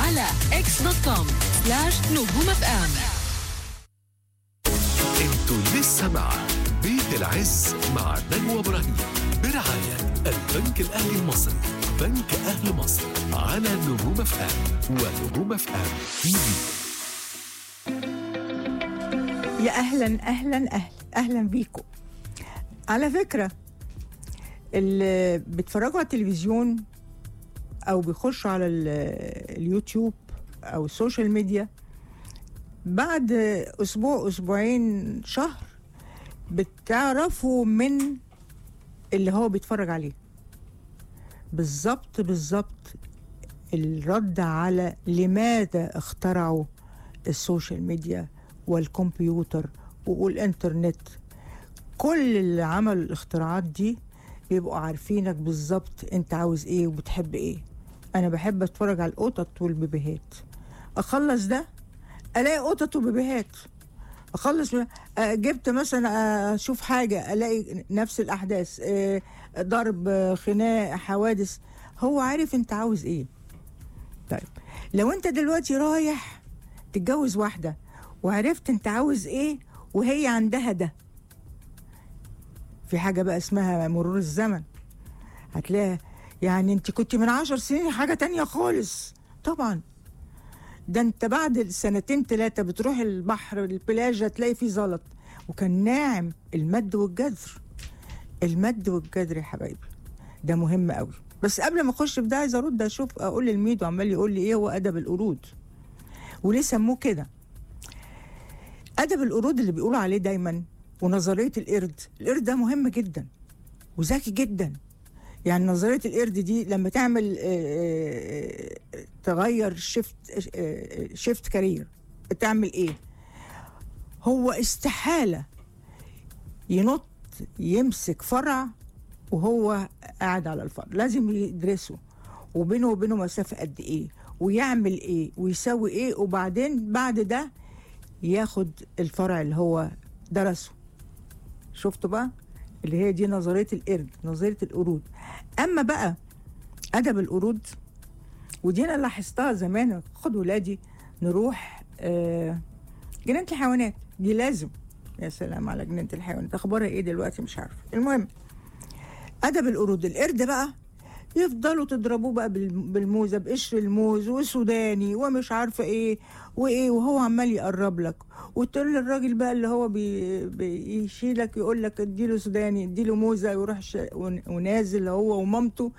على اكس دوت كوم سلاش نجوم اف ام انتوا لسه مع بيت العز مع نجوى ابراهيم برعاية البنك الاهلي المصري بنك اهل مصر على نجوم اف ام ونجوم اف ام تي في يا اهلا اهلا اهلا اهلا بيكم على فكره اللي بيتفرجوا على التلفزيون او بيخشوا على ال- اليوتيوب او السوشيال ميديا بعد اسبوع اسبوعين شهر بتعرفوا من اللي هو بيتفرج عليه بالظبط بالظبط الرد على لماذا اخترعوا السوشيال ميديا والكمبيوتر والانترنت كل اللي عملوا الاختراعات دي بيبقوا عارفينك بالظبط انت عاوز ايه وبتحب ايه انا بحب اتفرج على القطط والبيبيهات اخلص ده الاقي قطط وبيبيهات اخلص من- آه، جبت مثلا آه، اشوف حاجه الاقي نفس الاحداث آه، ضرب آه، خناق حوادث هو عارف انت عاوز ايه طيب لو انت دلوقتي رايح تتجوز واحده وعرفت انت عاوز ايه وهي عندها ده في حاجه بقى اسمها مرور الزمن هتلاقيها يعني انت كنت من عشر سنين حاجه تانية خالص طبعا ده انت بعد السنتين ثلاثة بتروح البحر البلاجة تلاقي فيه زلط وكان ناعم المد والجذر المد والجذر يا حبايبي ده مهم قوي بس قبل ما اخش في ده عايز ارد اشوف اقول للميدو عمال يقول لي ايه هو ادب القرود وليه سموه كده ادب القرود اللي بيقولوا عليه دايما ونظريه القرد القرد ده مهم جدا وذكي جدا يعني نظريه القرد دي لما تعمل آه، آه، آه، تغير شيفت شيفت كارير تعمل ايه هو استحاله ينط يمسك فرع وهو قاعد على الفرع لازم يدرسه وبينه وبينه مسافه قد ايه ويعمل ايه ويسوي ايه وبعدين بعد ده ياخد الفرع اللي هو درسه شفتوا بقى اللي هي دي نظريه القرد نظريه القرود اما بقى ادب القرود ودي انا لاحظتها زمان خد ولادي نروح آه جنينه الحيوانات دي لازم يا سلام على جنينه الحيوانات اخبارها ايه دلوقتي مش عارفه المهم ادب القرود القرد بقى يفضلوا تضربوه بقى بال- بالموزه بقشر الموز وسوداني ومش عارفه ايه وايه وهو عمال يقرب لك وتقول للراجل بقى اللي هو بي بيشيلك يقول لك اديله سوداني اديله موزه ويروح ش- ون- ونازل هو ومامته